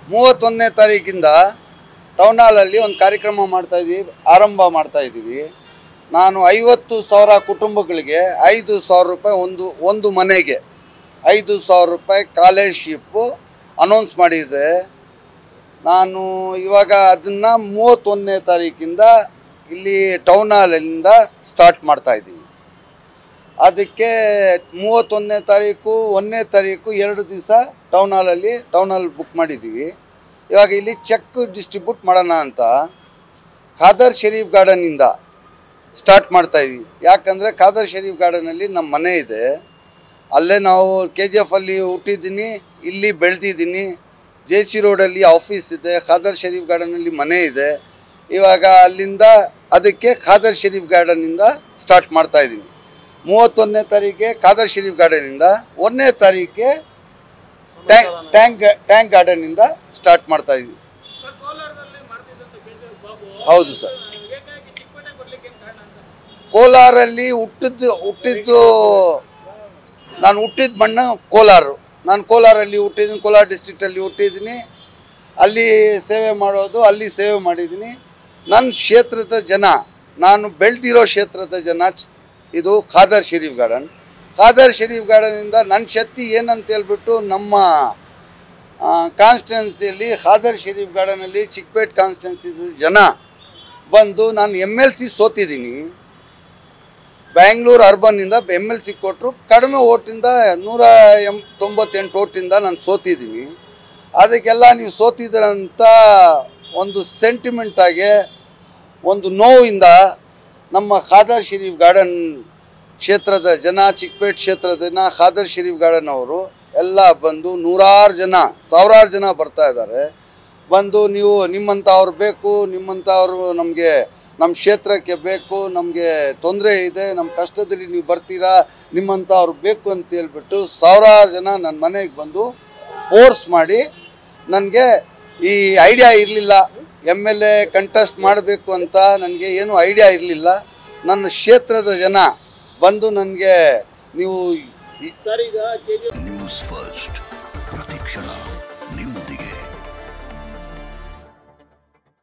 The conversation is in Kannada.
ಮೂವತ್ತೊಂದನೇ ತಾರೀಕಿಂದ ಟೌನ್ ಹಾಲಲ್ಲಿ ಒಂದು ಕಾರ್ಯಕ್ರಮ ಮಾಡ್ತಾ ಇದ್ದೀವಿ ಆರಂಭ ಮಾಡ್ತಾ ಇದ್ದೀವಿ ನಾನು ಐವತ್ತು ಸಾವಿರ ಕುಟುಂಬಗಳಿಗೆ ಐದು ಸಾವಿರ ರೂಪಾಯಿ ಒಂದು ಒಂದು ಮನೆಗೆ ಐದು ಸಾವಿರ ರೂಪಾಯಿ ಕಾಲೇಜ್ಶಿಪ್ಪು ಅನೌನ್ಸ್ ಮಾಡಿದೆ ನಾನು ಇವಾಗ ಅದನ್ನು ಮೂವತ್ತೊಂದನೇ ತಾರೀಕಿಂದ ಇಲ್ಲಿ ಟೌನ್ ಹಾಲಿಂದ ಸ್ಟಾರ್ಟ್ ಮಾಡ್ತಾ ಇದ್ದೀನಿ ಅದಕ್ಕೆ ಮೂವತ್ತೊಂದನೇ ತಾರೀಕು ಒಂದನೇ ತಾರೀಕು ಎರಡು ದಿವಸ ಟೌನ್ ಹಾಲಲ್ಲಿ ಟೌನ್ ಹಾಲ್ ಬುಕ್ ಮಾಡಿದ್ದೀವಿ ಇವಾಗ ಇಲ್ಲಿ ಚೆಕ್ ಡಿಸ್ಟ್ರಿಬ್ಯೂಟ್ ಮಾಡೋಣ ಅಂತ ಖಾದರ್ ಶರೀಫ್ ಗಾರ್ಡನ್ನಿಂದ ಸ್ಟಾರ್ಟ್ ಮಾಡ್ತಾ ಇದ್ವಿ ಯಾಕಂದರೆ ಖಾದರ್ ಶರೀಫ್ ಗಾರ್ಡನಲ್ಲಿ ನಮ್ಮ ಮನೆ ಇದೆ ಅಲ್ಲೇ ನಾವು ಕೆ ಜಿ ಎಫ್ ಅಲ್ಲಿ ಹುಟ್ಟಿದ್ದೀನಿ ಇಲ್ಲಿ ಬೆಳೆದಿದ್ದೀನಿ ಜೆ ಸಿ ರೋಡಲ್ಲಿ ಆಫೀಸ್ ಇದೆ ಖಾದರ್ ಶರೀಫ್ ಗಾರ್ಡನಲ್ಲಿ ಮನೆ ಇದೆ ಇವಾಗ ಅಲ್ಲಿಂದ ಅದಕ್ಕೆ ಖಾದರ್ ಶರೀಫ್ ಗಾರ್ಡನ್ನಿಂದ ಸ್ಟಾರ್ಟ್ ಮಾಡ್ತಾ ಇದ್ದೀನಿ ಮೂವತ್ತೊಂದನೇ ತಾರೀಕಿಗೆ ಖಾದರ್ ಶರೀಫ್ ಗಾರ್ಡನಿಂದ ಒಂದನೇ ತಾರೀಕಿಗೆ ಟ್ಯಾಂಕ್ ಟ್ಯಾಂಕ್ ಟ್ಯಾಂಕ್ ಗಾರ್ಡನಿಂದ ಸ್ಟಾರ್ಟ್ ಮಾಡ್ತಾ ಇದ್ದೀವಿ ಕೋಲಾರದಲ್ಲಿ ಮಾಡ್ತಿದ್ದಂತ ಕೆಜಿಎಫ್ ಬಾಬು ಹೌದು ಸರ್ ಏಕಾಏಕಿ ಚಿಕ್ಕಪೇಟೆ ಬರ್ಲಿಕ್ಕೆ ಏನ್ ಕಾರಣ ಅಂತ ಕೋಲಾರಲ್ಲಿ ಹುಟ್ಟಿದ್ದು ಹುಟ್ಟಿದ್ದು ನಾನು ಹುಟ್ಟಿದ ಮಣ್ಣು ಕೋಲಾರ ನಾನು ಕೋಲಾರಲ್ಲಿ ಹುಟ್ಟಿದ್ದೀನಿ ಕೋಲಾರ ಡಿಸ್ಟ್ರಿಕ್ಟಲ್ಲಿ ಹುಟ್ಟಿದ್ದೀನಿ ಅಲ್ಲಿ ಸೇವೆ ಮಾಡೋದು ಅಲ್ಲಿ ಸೇವೆ ಮಾಡಿದ್ದೀನಿ ನನ್ನ ಕ್ಷೇತ್ರದ ಜನ ನಾನು ಬೆಳೆದಿರೋ ಕ್ಷೇತ್ರದ ಜನ ಚ- ಇದು ಖಾದರ್ ಶರೀಫ್ ಗಾರ್ಡನ್ ಖಾದರ್ ಶರೀಫ್ ಗಾರ್ಡನಿಂದ ನನ್ನ ಶಕ್ತಿ ಏನಂತ ಹೇಳ್ಬಿಟ್ಟು ನಮ್ಮ ಕಾನ್ಸ್ಟಿಟ್ಯೂನ್ಸಿಯಲ್ಲಿ ಖಾದರ್ ಶರೀಫ್ ಗಾರ್ಡನಲ್ಲಿ ಚಿಕ್ಕಪೇಟ್ ಕಾನ್ಸ್ಟಿಟ್ಯೂನ್ಸಿ ಜನ ಬಂದು ನಾನು ಎಮ್ ಎಲ್ ಸಿ ಸೋತಿದ್ದೀನಿ ಬ್ಯಾಂಗ್ಳೂರು ಅರ್ಬನ್ನಿಂದ ಎಮ್ ಎಲ್ ಸಿ ಕೊಟ್ಟರು ಕಡಿಮೆ ಓಟಿಂದ ನೂರ ಎಂ ತೊಂಬತ್ತೆಂಟು ಓಟಿಂದ ನಾನು ಸೋತಿದ್ದೀನಿ ಅದಕ್ಕೆಲ್ಲ ನೀವು ಸೋತಿದ್ದೀರಂತ ಒಂದು ಸೆಂಟಿಮೆಂಟಾಗಿ ಒಂದು ನೋವಿಂದ ನಮ್ಮ ಖಾದರ್ ಶರೀಫ್ ಗಾರ್ಡನ್ ಕ್ಷೇತ್ರದ ಜನ ಚಿಕ್ಕಪೇಟ್ ಕ್ಷೇತ್ರದ ಜನ ಖಾದರ್ ಶರೀಫ್ ಗಾರ್ಡನ್ ಅವರು ಎಲ್ಲ ಬಂದು ನೂರಾರು ಜನ ಸಾವಿರಾರು ಜನ ಬರ್ತಾ ಇದ್ದಾರೆ ಬಂದು ನೀವು ನಿಮ್ಮಂಥವ್ರು ಬೇಕು ನಿಮ್ಮಂಥವ್ರು ನಮಗೆ ನಮ್ಮ ಕ್ಷೇತ್ರಕ್ಕೆ ಬೇಕು ನಮಗೆ ತೊಂದರೆ ಇದೆ ನಮ್ಮ ಕಷ್ಟದಲ್ಲಿ ನೀವು ಬರ್ತೀರಾ ನಿಮ್ಮಂಥವ್ರು ಬೇಕು ಅಂತ ಹೇಳ್ಬಿಟ್ಟು ಸಾವಿರಾರು ಜನ ನನ್ನ ಮನೆಗೆ ಬಂದು ಫೋರ್ಸ್ ಮಾಡಿ ನನಗೆ ಈ ಐಡಿಯಾ ಇರಲಿಲ್ಲ ಎಮ್ ಎಲ್ ಎ ಕಂಟೆಸ್ಟ್ ಮಾಡಬೇಕು ಅಂತ ನನಗೆ ಏನು ಐಡಿಯಾ ಇರಲಿಲ್ಲ ನನ್ನ ಕ್ಷೇತ್ರದ ಜನ ಬಂದು ನನಗೆ ನೀವು ಈ- ಸರ್ ಈಗ ಕೆಜಿಎಫ್ ನ್ಯೂಸ್ ಫಸ್ಟ್ ಪ್ರತಿಕ್ಷಣ